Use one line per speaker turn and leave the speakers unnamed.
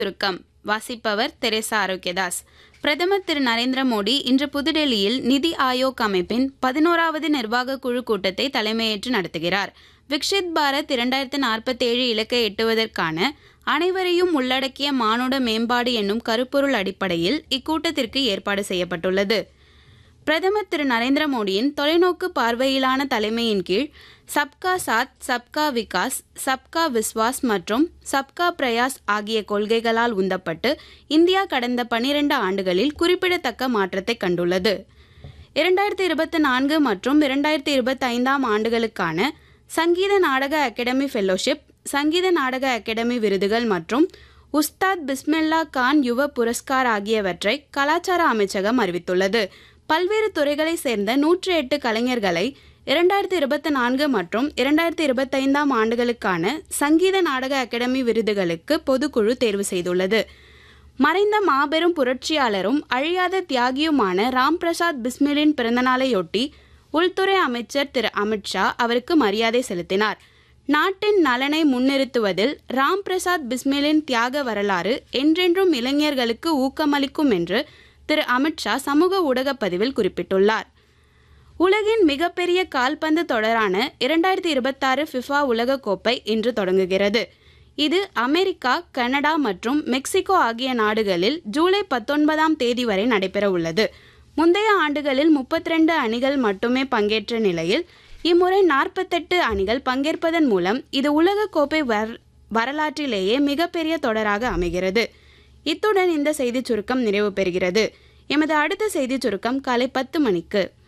சுருக்கம் வாசிப்பவர் தெரேசா ஆரோக்கியதாஸ் பிரதமர் திரு நரேந்திர மோடி இன்று புதுடெல்லியில் நிதி ஆயோக் அமைப்பின் பதினோராவது நிர்வாக குழு கூட்டத்தை தலைமையேற்று நடத்துகிறார் விக்ஷித் பாரத் இரண்டாயிரத்து நாற்பத்தேழு இலக்கை எட்டுவதற்கான அனைவரையும் உள்ளடக்கிய மானுட மேம்பாடு என்னும் கருப்பொருள் அடிப்படையில் இக்கூட்டத்திற்கு ஏற்பாடு செய்யப்பட்டுள்ளது பிரதமர் திரு நரேந்திர மோடியின் தொலைநோக்கு பார்வையிலான தலைமையின் கீழ் சப்கா சாத் சப்கா விகாஸ் சப்கா விஸ்வாஸ் மற்றும் சப்கா பிரயாஸ் ஆகிய கொள்கைகளால் உந்தப்பட்டு இந்தியா கடந்த பனிரெண்டு ஆண்டுகளில் குறிப்பிடத்தக்க மாற்றத்தை கண்டுள்ளது இரண்டாயிரத்தி இருபத்தி நான்கு மற்றும் இரண்டாயிரத்தி இருபத்தி ஐந்தாம் ஆண்டுகளுக்கான சங்கீத நாடக அகாடமி ஃபெல்லோஷிப் சங்கீத நாடக அகாடமி விருதுகள் மற்றும் உஸ்தாத் பிஸ்மில்லா கான் யுவ புரஸ்கார் ஆகியவற்றை கலாச்சார அமைச்சகம் அறிவித்துள்ளது பல்வேறு துறைகளை சேர்ந்த நூற்றி எட்டு கலைஞர்களை இரண்டாயிரத்தி இருபத்தி நான்கு மற்றும் இரண்டாயிரத்தி இருபத்தைந்தாம் ஆண்டுகளுக்கான சங்கீத நாடக அகாடமி விருதுகளுக்கு பொதுக்குழு தேர்வு செய்துள்ளது மறைந்த மாபெரும் புரட்சியாளரும் அழியாத தியாகியுமான ராம் பிரசாத் பிஸ்மிலின் பிறந்தநாளையொட்டி உள்துறை அமைச்சர் திரு அமித்ஷா அவருக்கு மரியாதை செலுத்தினார் நாட்டின் நலனை முன்னிறுத்துவதில் ராம் பிரசாத் பிஸ்மிலின் தியாக வரலாறு என்றென்றும் இளைஞர்களுக்கு ஊக்கமளிக்கும் என்று திரு அமித்ஷா சமூக ஊடகப் பதிவில் குறிப்பிட்டுள்ளார் உலகின் மிகப்பெரிய கால்பந்து தொடரான இரண்டாயிரத்தி இருபத்தாறு ஃபிஃபா உலகக்கோப்பை இன்று தொடங்குகிறது இது அமெரிக்கா கனடா மற்றும் மெக்சிகோ ஆகிய நாடுகளில் ஜூலை பத்தொன்பதாம் தேதி வரை நடைபெற உள்ளது முந்தைய ஆண்டுகளில் முப்பத்தி ரெண்டு அணிகள் மட்டுமே பங்கேற்ற நிலையில் இம்முறை நாற்பத்தெட்டு அணிகள் பங்கேற்பதன் மூலம் இது உலகக்கோப்பை வர் வரலாற்றிலேயே மிகப்பெரிய தொடராக அமைகிறது இத்துடன் இந்த செய்திச் சுருக்கம் நிறைவு பெறுகிறது எமது அடுத்த செய்திச் சுருக்கம் காலை பத்து மணிக்கு